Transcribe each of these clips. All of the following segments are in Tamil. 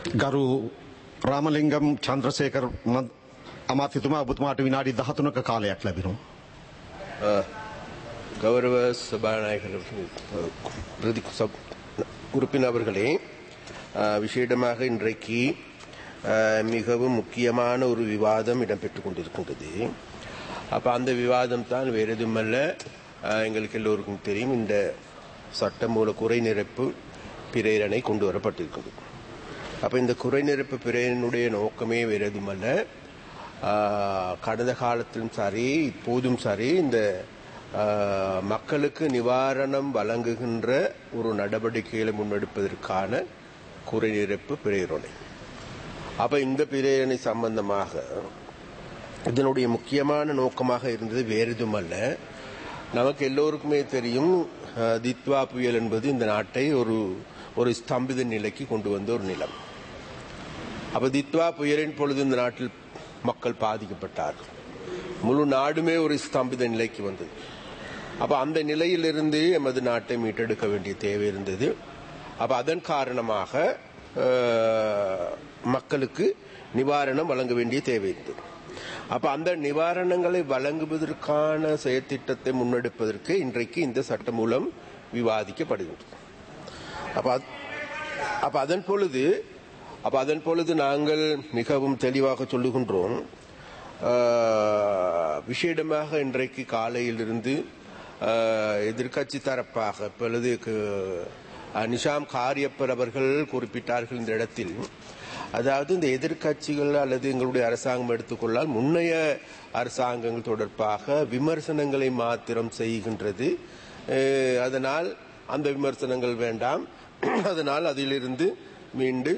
ගරු රාමලිංගම් චන්ද්‍රසේකර මන්- අමාත්‍යතුමා ඔබතුමාට විනාඩි 13ක කාලයක් ලැබෙනවා. கௌரவ சபாநாயகர் அஹ், பிரதி சப்- உறுப்பினர் அவர்களே அஹ், விசேடமாக இன்றைக்கு அஹ், மிகவும் முக்கியமான ஒரு விவாதம் இடம்பெற்றுக் கொண்டிருக்கின்றது அப்ப அந்த விவாதம் தான் வேறு எதுவுமல்ல அஹ், எங்களுக்கு எல்லோருக்கும் தெரியும் இந்த சட்டமூல குறை நிரப்பு பிரேரணை கொண்டு வரப்பட்டிருக்கின்றது அப்ப இந்த குறை நிரப்பு பிரேரனுடைய நோக்கமே வேறு எதுவுமல்ல ஆஹ், கடந்த காலத்திலும் சரி இப்போதும் சரி இந்த ஆஹ், மக்களுக்கு நிவாரணம் வழங்குகின்ற ஒரு நடவடிக்கைகளை முன்னெடுப்பதற்கான குறை நிரப்பு பிரேரணை அப்ப இந்த பிரேரணை சம்பந்தமாக இதனுடைய முக்கியமான நோக்கமாக இருந்தது வேறு எதுவுமல்ல நமக்கு எல்லோருக்குமே தெரியும் அஹ், தித்வா புயல் என்பது இந்த நாட்டை ஒரு ஒரு ஸ்தம்பித நிலைக்கு கொண்டு வந்த ஒரு நிலம் அப்ப தித்வா புயலின் பொழுது இந்த நாட்டில் மக்கள் பாதிக்கப்பட்டார்கள் முழு நாடுமே ஒரு ஸ்தம்பித நிலைக்கு வந்தது அப்ப அந்த நிலையிலிருந்து எமது நாட்டை மீட்டெடுக்க வேண்டிய தேவை இருந்தது அப்ப அதன் காரணமாக அஹ், மக்களுக்கு நிவாரணம் வழங்க வேண்டிய தேவை இருந்தது அப்ப அந்த நிவாரணங்களை வழங்குவதற்கான செயற்திட்டத்தை முன்னெடுப்பதற்கு இன்றைக்கு இந்த சட்டம் மூலம் விவாதிக்கப்படுகின்றது அப்ப அது- அப்ப அதன் பொழுது அப்ப அதன் பொழுது நாங்கள் மிகவும் தெளிவாக சொல்லுகின்றோம் ஆஹ், விசேடமாக இன்றைக்கு காலையிலிருந்து எதிர்கட்சி தரப்பாக இப்பொழுது கு- அஹ், நிஷாம் காரியப்பர் அவர்கள் குறிப்பிட்டார்கள் இந்த இடத்தில் அதாவது இந்த எதிர்க்கட்சிகள் அல்லது எங்களுடைய அரசாங்கம் எடுத்துக்கொள்ளால் முன்னைய அரசாங்கங்கள் தொடர்பாக விமர்சனங்களை மாத்திரம் செய்கின்றது அஹ், அதனால் அந்த விமர்சனங்கள் வேண்டாம் அதனால் அதிலிருந்து மீண்டு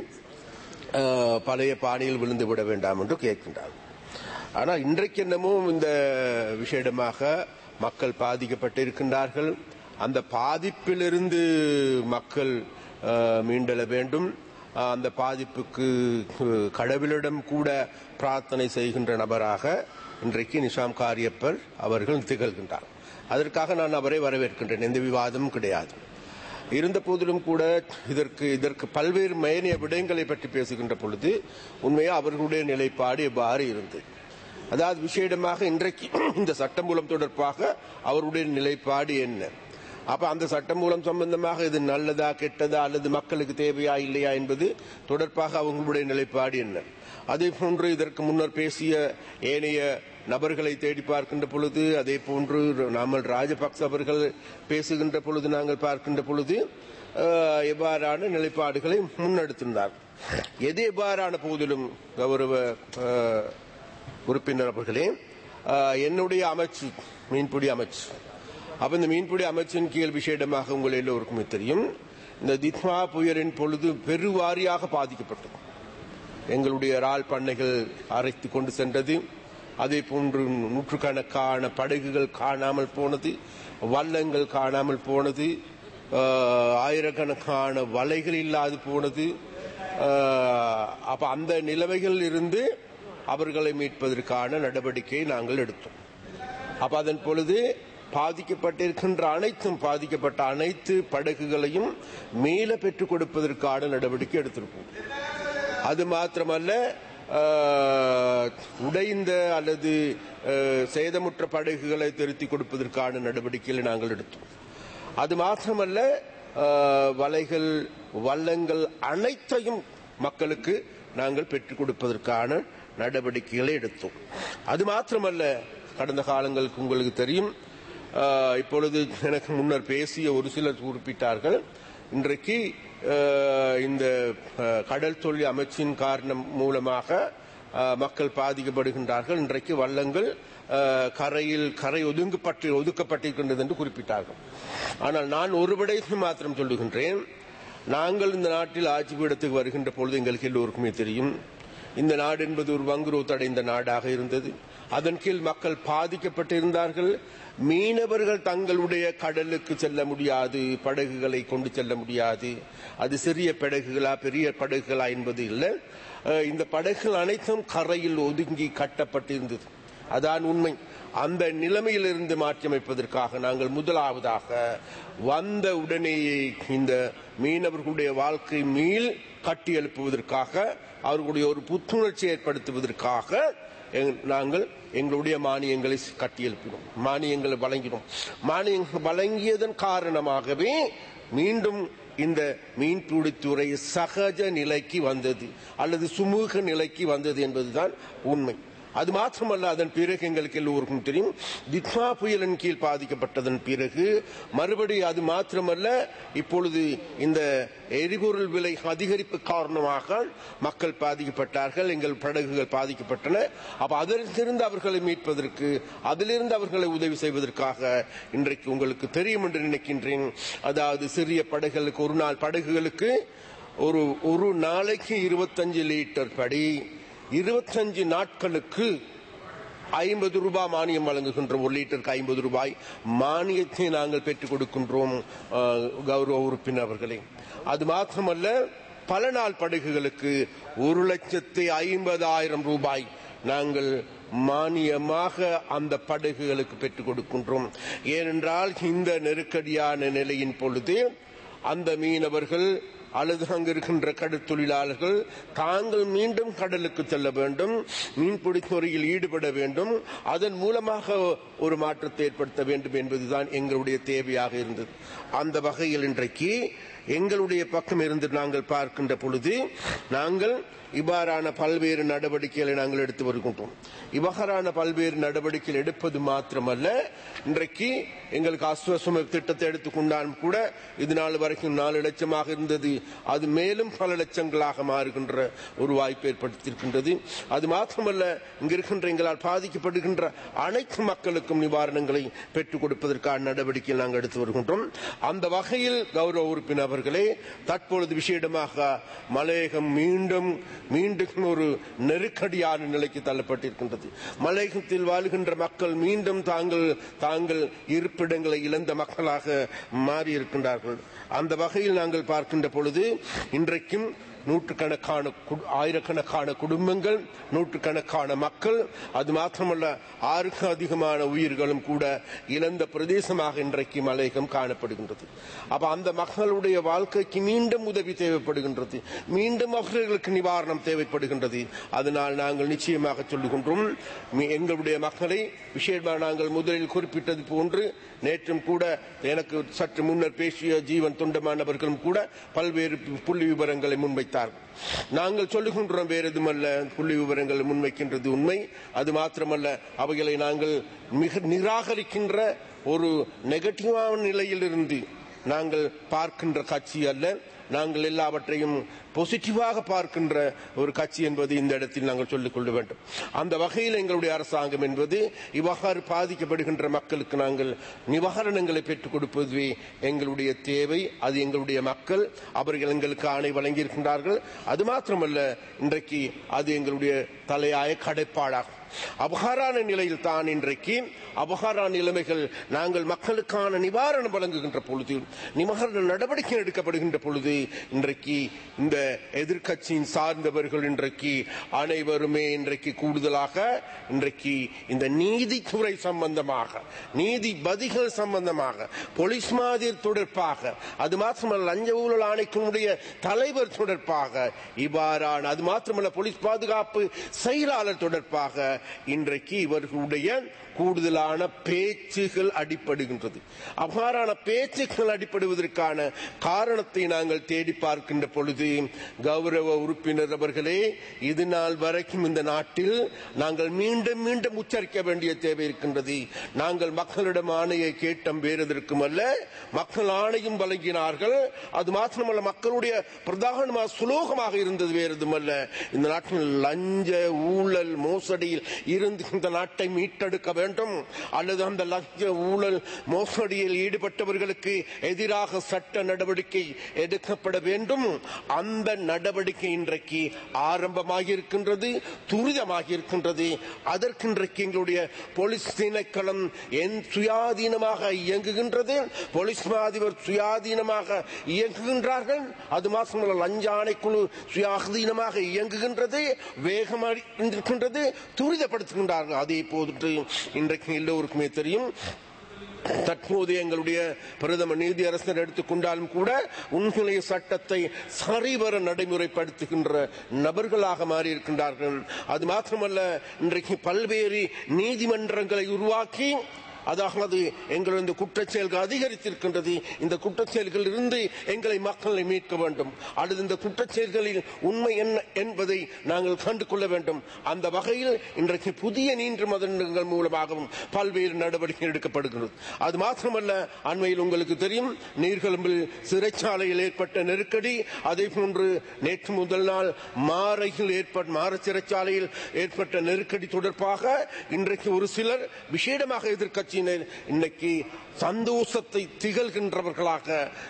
அஹ், பழைய பாணியில் விழுந்து விட வேண்டாம் என்று கேட்கின்றார் ஆனால் இன்றைக்கு என்னமோ இந்த விஷயமாக மக்கள் பாதிக்கப்பட்டிருக்கின்றார்கள் அந்த பாதிப்பிலிருந்து மக்கள் அஹ், மீண்டெழ வேண்டும் அஹ், அந்த பாதிப்புக்கு அஹ், கடவுளிடம் கூட பிரார்த்தனை செய்கின்ற நபராக இன்றைக்கு நிஷாம் காரியப்பர் அவர்கள் திகழ்கின்றார் அதற்காக நான் அவரை வரவேற்கின்றேன் எந்த விவாதமும் கிடையாது இருந்த போதிலும் கூட இதற்கு இதற்கு பல்வேறு மேனிய விடயங்களை பற்றி பேசுகின்ற பொழுது உண்மையா அவர்களுடைய நிலைப்பாடு எவ்வாறு இருந்தது அதாவது விசேடமாக இன்றைக்கு இந்த சட்டமூலம் தொடர்பாக அவருடைய நிலைப்பாடு என்ன அப்ப அந்த சட்டமூலம் சம்பந்தமாக இது நல்லதா கெட்டதா அல்லது மக்களுக்கு தேவையா இல்லையா என்பது தொடர்பாக அவங்களுடைய நிலைப்பாடு என்ன அதே போன்று இதற்கு முன்னர் பேசிய ஏனைய நபர்களை தேடி பார்க்கின்ற பொழுது அதே போன்று நாமல் ராஜபக்ச அவர்கள் பேசுகின்ற பொழுது நாங்கள் பார்க்கின்ற பொழுது அஹ், எவ்வாறான நிலைப்பாடுகளை முன்னெடுத்திருந்தார் எது எவ்வாறான போதிலும் கௌரவ அஹ், உறுப்பினர் அவர்களே அஹ், என்னுடைய அமைச்சு மீன்பிடி அமைச்சு அப்ப இந்த மீன்பிடி அமைச்சின் கீழ் விசேடமாக உங்கள் எல்லோருக்குமே தெரியும் இந்த தித்மா புயலின் பொழுது பெருவாரியாக பாதிக்கப்பட்டது எங்களுடைய இறால் பண்ணைகள் அரைத்து கொண்டு சென்றது அதே போன்று நூற்றுக்கணக்கான படகுகள் காணாமல் போனது வள்ளங்கள் காணாமல் போனது ஆஹ், ஆயிரக்கணக்கான வலைகள் இல்லாது போனது ஆஹ், அப்ப அந்த நிலைமைகள் இருந்து அவர்களை மீட்பதற்கான நடவடிக்கையை நாங்கள் எடுத்தோம் அப்ப அதன் பொழுது பாதிக்கப்பட்டிருக்கின்ற அனைத்தும் பாதிக்கப்பட்ட அனைத்து படகுகளையும் மீள பெற்றுக் கொடுப்பதற்கான நடவடிக்கை எடுத்திருப்போம் அது மாத்திரமல்ல ஆஹ், உடைந்த அல்லது ஆஹ், சேதமுற்ற படகுகளை திருத்தி கொடுப்பதற்கான நடவடிக்கைகளை நாங்கள் எடுத்தோம் அது மாத்திரமல்ல ஆஹ், வலைகள் வள்ளங்கள் அனைத்தையும் மக்களுக்கு நாங்கள் பெற்றுக் கொடுப்பதற்கான நடவடிக்கைகளை எடுத்தோம் அது மாத்திரமல்ல கடந்த காலங்களுக்கு உங்களுக்கு தெரியும் ஆஹ், இப்பொழுது எனக்கு முன்னர் பேசிய ஒரு சிலர் குறிப்பிட்டார்கள் இன்றைக்கு ஆஹ், இந்த ஆஹ், கடல் தொழில் அமைச்சின் காரணம் மூலமாக ஆஹ், மக்கள் பாதிக்கப்படுகின்றார்கள் இன்றைக்கு வள்ளங்கள் ஆஹ், கரையில் கரை ஒதுங்கப்பட்டு ஒதுக்கப்பட்டிருக்கின்றது என்று குறிப்பிட்டார்கள் ஆனால் நான் ஒரு விடயத்தை மாத்திரம் சொல்லுகின்றேன் நாங்கள் இந்த நாட்டில் ஆட்சி பீடத்துக்கு வருகின்ற பொழுது எங்களுக்கு எல்லோருக்குமே தெரியும் இந்த நாடு என்பது ஒரு வங்குரோத் அடைந்த நாடாக இருந்தது அதன் கீழ் மக்கள் பாதிக்கப்பட்டிருந்தார்கள் மீனவர்கள் தங்களுடைய கடலுக்கு செல்ல முடியாது படகுகளை கொண்டு செல்ல முடியாது அது சிறிய படகுகளா பெரிய படகுகளா என்பது இல்லை அஹ் இந்த படகுகள் அனைத்தும் கரையில் ஒதுங்கி கட்டப்பட்டிருந்தது அதான் உண்மை அந்த நிலைமையிலிருந்து மாற்றியமைப்பதற்காக நாங்கள் முதலாவதாக வந்த உடனேயே இந்த மீனவர்களுடைய வாழ்க்கை மீள் கட்டி எழுப்புவதற்காக அவர்களுடைய ஒரு புத்துணர்ச்சி ஏற்படுத்துவதற்காக எங்- நாங்கள் எங்களுடைய மானியங்களை கட்டி எழுப்பினோம் மானியங்களை வழங்கினோம் மானியங்கள் வழங்கியதன் காரணமாகவே மீண்டும் இந்த மீன்பிடித்துறை சகஜ நிலைக்கு வந்தது அல்லது சுமூக நிலைக்கு வந்தது என்பதுதான் உண்மை அது மாத்திரமல்ல அதன் பிறகு எங்களுக்கு எல்லோருக்கும் தெரியும் தித்மா புயலின் கீழ் பாதிக்கப்பட்டதன் பிறகு மறுபடியும் அது மாத்திரமல்ல இப்பொழுது இந்த எரிபொருள் விலை அதிகரிப்பு காரணமாக மக்கள் பாதிக்கப்பட்டார்கள் எங்கள் படகுகள் பாதிக்கப்பட்டன அப்ப அதிலிருந்து அவர்களை மீட்பதற்கு அதிலிருந்து அவர்களை உதவி செய்வதற்காக இன்றைக்கு உங்களுக்கு தெரியும் என்று நினைக்கின்றேன் அதாவது சிறிய படகுகளுக்கு ஒரு நாள் படகுகளுக்கு ஒரு ஒரு நாளைக்கு இருபத்தஞ்சு லிட்டர் படி இருபத்தஞ்சு நாட்களுக்கு ஐம்பது ரூபாய் மானியம் வழங்குகின்றோம் ஒரு லிட்டருக்கு ஐம்பது ரூபாய் மானியத்தை நாங்கள் பெற்றுக் கொடுக்கின்றோம் அஹ், கௌரவ உறுப்பினர் அவர்களே அது மாத்திரமல்ல பல நாள் படகுகளுக்கு ஒரு லட்சத்தி ஐம்பதாயிரம் ரூபாய் நாங்கள் மானியமாக அந்த படகுகளுக்கு பெற்றுக் கொடுக்கின்றோம் ஏனென்றால் இந்த நெருக்கடியான நிலையின் பொழுது அந்த மீனவர்கள் அல்லது அங்கு இருக்கின்ற கடற் தொழிலாளர்கள் தாங்கள் மீண்டும் கடலுக்கு செல்ல வேண்டும் மீன்பிடி துறையில் ஈடுபட வேண்டும் அதன் மூலமாக ஒரு மாற்றத்தை ஏற்படுத்த வேண்டும் என்பதுதான் எங்களுடைய தேவையாக இருந்தது அந்த வகையில் இன்றைக்கு எங்களுடைய பக்கம் இருந்து நாங்கள் பார்க்கின்ற பொழுது நாங்கள் இவ்வாறான பல்வேறு நடவடிக்கைகளை நாங்கள் எடுத்து வருகின்றோம் இவ்வாறான பல்வேறு நடவடிக்கைகள் எடுப்பது மாத்திரமல்ல இன்றைக்கு எங்களுக்கு அஸ்வசம திட்டத்தை எடுத்துக்கொண்டாலும் கூட இது நாள் வரைக்கும் நாலு லட்சமாக இருந்தது அது மேலும் பல லட்சங்களாக மாறுகின்ற ஒரு வாய்ப்பு ஏற்படுத்தியிருக்கின்றது அது மாத்திரமல்ல இங்க இருக்கின்ற எங்களால் பாதிக்கப்படுகின்ற அனைத்து மக்களுக்கும் நிவாரணங்களை பெற்றுக் கொடுப்பதற்கான நடவடிக்கை நாங்கள் எடுத்து வருகின்றோம் அந்த வகையில் கௌரவ உறுப்பினர் அவர்களே தற்பொழுது விஷயமாக மலையகம் மீண்டும் மீண்டும் ஒரு நெருக்கடியான நிலைக்கு தள்ளப்பட்டிருக்கின்றது மலையகத்தில் வாழ்கின்ற மக்கள் மீண்டும் தாங்கள் தாங்கள் இருப்பிடங்களை இழந்த மக்களாக மாறியிருக்கின்றார்கள் அந்த வகையில் நாங்கள் பார்க்கின்ற பொழுது இன்றைக்கும் நூற்றுக்கணக்கான கு- ஆயிரக்கணக்கான குடும்பங்கள் நூற்றுக்கணக்கான மக்கள் அது மாத்திரமல்ல ஆறுக்கு அதிகமான உயிர்களும் கூட இழந்த பிரதேசமாக இன்றைக்கு மலையகம் காணப்படுகின்றது அப்ப அந்த மக்களுடைய வாழ்க்கைக்கு மீண்டும் உதவி தேவைப்படுகின்றது மீண்டும் அவர்களுக்கு நிவாரணம் தேவைப்படுகின்றது அதனால் நாங்கள் நிச்சயமாக சொல்லுகின்றோம் மீ- எங்களுடைய மக்களை விஷயமாக நாங்கள் முதலில் குறிப்பிட்டது போன்று நேற்றும் கூட எனக்கு சற்று முன்னர் பேசிய ஜீவன் தொண்டமானவர்களும் கூட பல்வேறு புள்ளி விவரங்களை முன்வைத்தார்கள் நாங்கள் சொல்லுகின்றோம் வேறு எதுமல்ல புள்ளி விவரங்களை முன்வைக்கின்றது உண்மை அது மாத்திரமல்ல அவைகளை நாங்கள் மிக நிராகரிக்கின்ற ஒரு நெகட்டிவான நிலையிலிருந்து நாங்கள் பார்க்கின்ற கட்சி அல்ல நாங்கள் எல்லாவற்றையும் பாசிட்டிவாக பார்க்கின்ற ஒரு கட்சி என்பது இந்த இடத்தில் நாங்கள் சொல்லிக் கொள்ள வேண்டும் அந்த வகையில் எங்களுடைய அரசாங்கம் என்பது இவ்வாறு பாதிக்கப்படுகின்ற மக்களுக்கு நாங்கள் நிவாரணங்களை பெற்றுக் கொடுப்பதுவே எங்களுடைய தேவை அது எங்களுடைய மக்கள் அவர்கள் எங்களுக்கு ஆணை வழங்கியிருக்கின்றார்கள் அது மாத்திரமல்ல இன்றைக்கு அது எங்களுடைய தலையாய கடைப்பாடாகும் அபகாரான நிலையில் தான் இன்றைக்கு அபகாரான நிலைமைகள் நாங்கள் மக்களுக்கான நிவாரணம் வழங்குகின்ற பொழுது நிவாரண நடவடிக்கை எடுக்கப்படுகின்ற பொழுது இன்றைக்கு இந்த எதிர்க்கட்சியின் சார்ந்தவர்கள் இன்றைக்கு அனைவருமே இன்றைக்கு கூடுதலாக இன்றைக்கு இந்த நீதித்துறை சம்பந்தமாக நீதிபதிகள் சம்பந்தமாக போலீஸ் மாதிரி தொடர்பாக அது மாத்திரமல்ல லஞ்ச ஊழல் ஆணைக்குடைய தலைவர் தொடர்பாக இவ்வாறான அது மாத்திரமல்ல போலீஸ் பாதுகாப்பு செயலாளர் தொடர்பாக இன்றைக்கு இவர்களுடைய கூடுதலான பேச்சுகள் அடிப்படுகின்றது அவ்வாறான பேச்சுகள் அடிப்படுவதற்கான காரணத்தை நாங்கள் தேடி பார்க்கின்ற பொழுது கௌரவ உறுப்பினர் அவர்களே இது நாள் வரைக்கும் இந்த நாட்டில் நாங்கள் மீண்டும் மீண்டும் உச்சரிக்க வேண்டிய தேவை இருக்கின்றது நாங்கள் மக்களிடம் ஆணையை கேட்டம் வேறதற்கும் அல்ல மக்கள் ஆணையும் வழங்கினார்கள் அது மாத்திரமல்ல மக்களுடைய பிரதான சுலோகமாக இருந்தது வேறதுமல்ல இந்த நாட்டில் லஞ்ச ஊழல் மோசடியில் இருந்து இந்த நாட்டை மீட்டெடுக்க வேண்டும் அல்லது அந்த லஞ்ச ஊழல் மோசடியில் ஈடுபட்டவர்களுக்கு எதிராக சட்ட நடவடிக்கை எடுக்கப்பட வேண்டும் அந்த அந்த நடவடிக்கை இன்றைக்கு ஆரம்பமாகி இருக்கின்றது துரிதமாகி இருக்கின்றது அதற்கு இன்றைக்கு எங்களுடைய போலீஸ் திணைக்களம் என் சுயாதீனமாக இயங்குகின்றது போலீஸ் அதிபர் சுயாதீனமாக இயங்குகின்றார்கள் அது மாத்திரமல்ல லஞ்ச ஆணைக்குழு சுயாதீனமாக இயங்குகின்றது வேகமாக இருக்கின்றது துரிதப்படுத்துகின்றார்கள் அதே போது இன்றைக்கு எல்லோருக்குமே தெரியும் தற்போது எங்களுடைய பிரதம நீதியரசர் எடுத்துக்கொண்டாலும் கூட உண்மையிலேயே சட்டத்தை சரிவர நடைமுறைப்படுத்துகின்ற நபர்களாக மாறியிருக்கின்றார்கள் அது மாத்திரமல்ல இன்றைக்கு பல்வேறு நீதிமன்றங்களை உருவாக்கி அதாவது எங்கள் இந்த குற்றச்செயல்கள் அதிகரித்திருக்கின்றது இந்த குற்றச்செயல்களில் இருந்து எங்களை மக்களை மீட்க வேண்டும் அல்லது இந்த குற்றச்செயல்களில் உண்மை என்ன என்பதை நாங்கள் கண்டு கொள்ள வேண்டும் அந்த வகையில் இன்றைக்கு புதிய நீண்ட மதங்கள் மூலமாகவும் பல்வேறு நடவடிக்கை எடுக்கப்படுகிறது அது மாத்திரமல்ல அண்மையில் உங்களுக்கு தெரியும் நீர்கொழும்பில் சிறைச்சாலையில் ஏற்பட்ட நெருக்கடி அதே போன்று நேற்று முதல் நாள் மாறையில் ஏற்பட்ட மார சிறைச்சாலையில் ஏற்பட்ட நெருக்கடி தொடர்பாக இன்றைக்கு ஒரு சிலர் விசேடமாக எதிர்க்கட்சியினர் இன்னைக்கு சந்தோஷத்தை திகழ்கின்றவர்களாக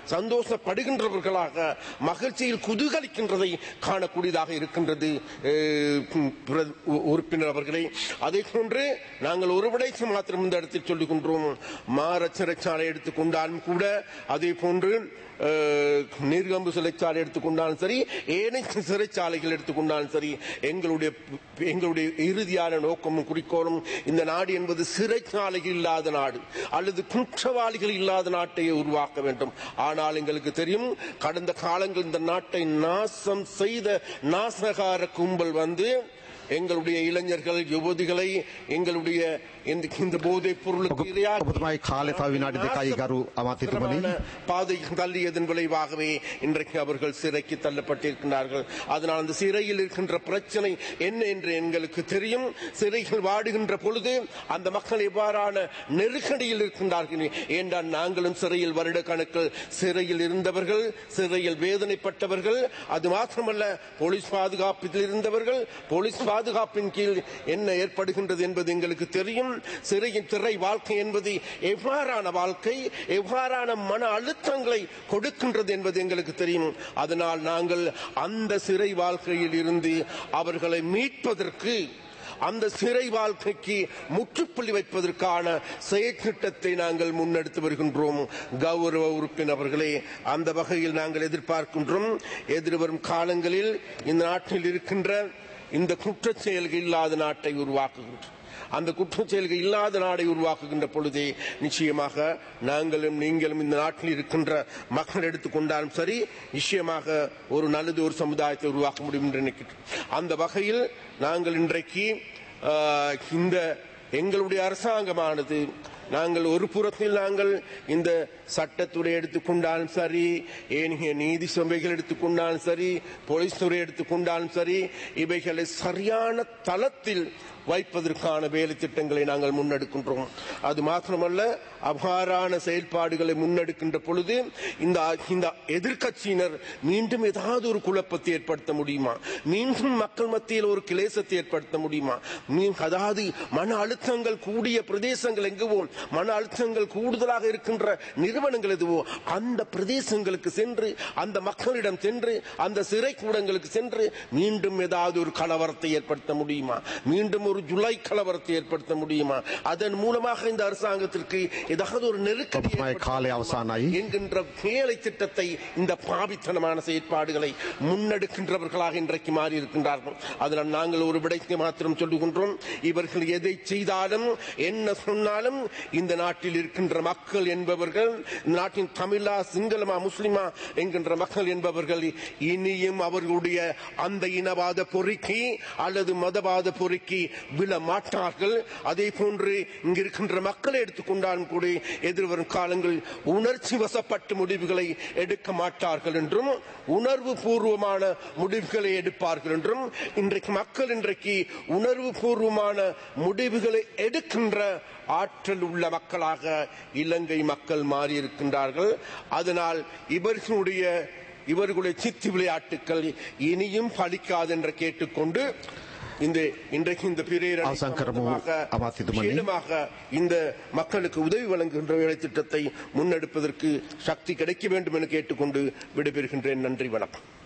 சந்தோஷப்படுகின்றவர்களாக மகிழ்ச்சியில் குதூகலிக்கின்றதை காணக்கூடியதாக இருக்கின்றது அஹ், பிர- உறுப்பினர் அவர்களே அதே போன்று நாங்கள் ஒரு விடைக்கு மாத்திரம் இந்த இடத்தில் சொல்லுகின்றோம் மார சிறைச்சாலை எடுத்துக்கொண்டாலும் கூட அதே போன்று அஹ், நீர்கம்பு சிறைச்சாலை எடுத்துக்கொண்டாலும் சரி ஏனைய சிறைச்சாலைகள் எடுத்துக்கொண்டாலும் சரி எங்களுடைய எங்களுடைய இறுதியான நோக்கமும் குறிக்கோளும் இந்த நாடு என்பது சிறைச்சாலைகள் இல்லாத நாடு அல்லது குற்றவாளிகள் இல்லாத நாட்டை உருவாக்க வேண்டும் ஆனால் எங்களுக்கு தெரியும் கடந்த காலங்கள் இந்த நாட்டை நாசம் செய்த நாசகார கும்பல் வந்து எங்களுடைய இளைஞர்கள் யுவதிகளை எங்களுடைய இந்த இந்த போதைப் பொருளுக்கு இரையாக்கி ඔබතුමයි කාලය තව විනාඩි දෙකයි ගරු අමාත්‍යතුමනි பாதை தள்ளியதன் விளைவாகவே இன்றைக்கு அவர்கள் சிறைக்கு தள்ளப்பட்டிருக்கிறார்கள் அதனால் அந்த சிறையில் இருக்கின்ற பிரச்சனை என்ன என்று எங்களுக்கு தெரியும் சிறைகள் வாடுகின்ற பொழுது அந்த மக்கள் எவ்வாறான நெருக்கடியில் இருக்கின்றார்கள் என்றால் நாங்களும் சிறையில் வருட கணக்கில் சிறையில் இருந்தவர்கள் சிறையில் வேதனைப்பட்டவர்கள் அது மாத்திரமல்ல போலீஸ் பாதுகாப்பில் இருந்தவர்கள் போலீஸ் பாதுகாப்பின் கீழ் என்ன ஏற்படுகின்றது என்பது எங்களுக்கு தெரியும் சிறையின் திரை வாழ்க்கை என்பது எவ்வாறான வாழ்க்கை எவ்வாறான மன அழுத்தங்களை கொடுக்கின்றது என்பது எங்களுக்கு தெரியும் அதனால் நாங்கள் அந்த சிறை வாழ்க்கையில் இருந்து அவர்களை மீட்பதற்கு அந்த சிறை வாழ்க்கைக்கு முற்றுப்புள்ளி வைப்பதற்கான செயற்திட்டத்தை நாங்கள் முன்னெடுத்து வருகின்றோம் கௌரவ உறுப்பினர்களே அந்த வகையில் நாங்கள் எதிர்பார்க்கின்றோம் எதிர்வரும் காலங்களில் இந்த நாட்டில் இருக்கின்ற இந்த குற்றச் செயல்கள் இல்லாத நாட்டை உருவாக்குகின்றோம் அந்த குற்றச் செயல்கள் இல்லாத நாடை உருவாக்குகின்ற பொழுதே நிச்சயமாக நாங்களும் நீங்களும் இந்த நாட்டில் இருக்கின்ற மக்கள் எடுத்துக்கொண்டாலும் சரி நிச்சயமாக ஒரு நல்லது ஒரு சமுதாயத்தை உருவாக்க முடியும் என்று நினைக்கிறோம் அந்த வகையில் நாங்கள் இன்றைக்கு ஆஹ், இந்த எங்களுடைய அரசாங்கமானது நாங்கள் ஒரு புறத்தில் நாங்கள் இந்த சட்டத்துறை எடுத்துக்கொண்டாலும் சரி ஏனைய நீதி சபைகள் எடுத்துக்கொண்டாலும் சரி போலீஸ் துறை எடுத்துக்கொண்டாலும் சரி இவைகளை சரியான தளத்தில் வைப்பதற்கான வேலை திட்டங்களை நாங்கள் முன்னெடுக்கின்றோம் அது மாத்திரமல்ல அபாரான செயல்பாடுகளை முன்னெடுக்கின்ற பொழுது இந்த இந்த எதிர்க்கட்சியினர் மீண்டும் ஏதாவது ஒரு குழப்பத்தை ஏற்படுத்த முடியுமா மீண்டும் மக்கள் மத்தியில் ஒரு கிளேசத்தை ஏற்படுத்த முடியுமா மீ- அதாவது மன அழுத்தங்கள் கூடிய பிரதேசங்கள் எங்குவோ மன அழுத்தங்கள் கூடுதலாக இருக்கின்ற நிறுவனங்கள் எதுவோ அந்த பிரதேசங்களுக்கு சென்று அந்த மக்களிடம் சென்று அந்த சிறை கூடங்களுக்கு சென்று மீண்டும் ஏதாவது ஒரு கலவரத்தை ஏற்படுத்த முடியுமா மீண்டும் ஒரு ஜுலை கலவரத்தை ஏற்படுத்த முடியுமா அதன் மூலமாக இந்த அரசாங்கத்திற்கு ஏதாவது ஒரு நெருக்கடி ඔබතුමයි කාලය අවසానයි என்கின்ற வேலை திட்டத்தை இந்த பாவித்தனமான செயற்பாடுகளை முன்னெடுக்கின்றவர்களாக இன்றைக்கு மாறி இருக்கின்றார்கள் அதனால் நாங்கள் ஒரு விடைக்கு மாத்திரம் சொல்லுகின்றோம் இவர்கள் எதை செய்தாலும் என்ன சொன்னாலும் இந்த நாட்டில் இருக்கின்ற மக்கள் என்பவர்கள் இந்த நாட்டின் தமிழா சிங்களமா முஸ்லிமா என்கின்ற மக்கள் என்பவர்கள் இனியும் அவர்களுடைய அந்த இனவாத பொறுக்கி அல்லது மதவாத பொறுக்கி விழ மாட்டார்கள் அதே போன்று இங்கு இருக்கின்ற மக்களை எடுத்துக்கொண்டாலும் கூட எதிர்வரும் காலங்களில் உணர்ச்சி வசப்பட்டு முடிவுகளை எடுக்க மாட்டார்கள் என்றும் உணர்வு பூர்வமான முடிவுகளை எடுப்பார்கள் என்றும் இன்றைக்கு மக்கள் இன்றைக்கு உணர்வு பூர்வமான முடிவுகளை எடுக்கின்ற ஆற்றல் உள்ள மக்களாக இலங்கை மக்கள் மாறியிருக்கின்றார்கள் அதனால் இவர்களுடைய இவர்களுடைய சித்து விளையாட்டுக்கள் இனியும் பலிக்காது என்று கேட்டுக்கொண்டு இந்த இன்றைக்கு இந்த பிரேரணை அவசான் கரமு சம்பந்தமாக அமாத்திதுமணி. நிச்சயமாக இந்த மக்களுக்கு உதவி வழங்குகின்ற வேலை திட்டத்தை முன்னெடுப்பதற்கு சக்தி கிடைக்க வேண்டும் என கேட்டுக்கொண்டு விடைபெறுகின்றேன் நன்றி வணக்கம்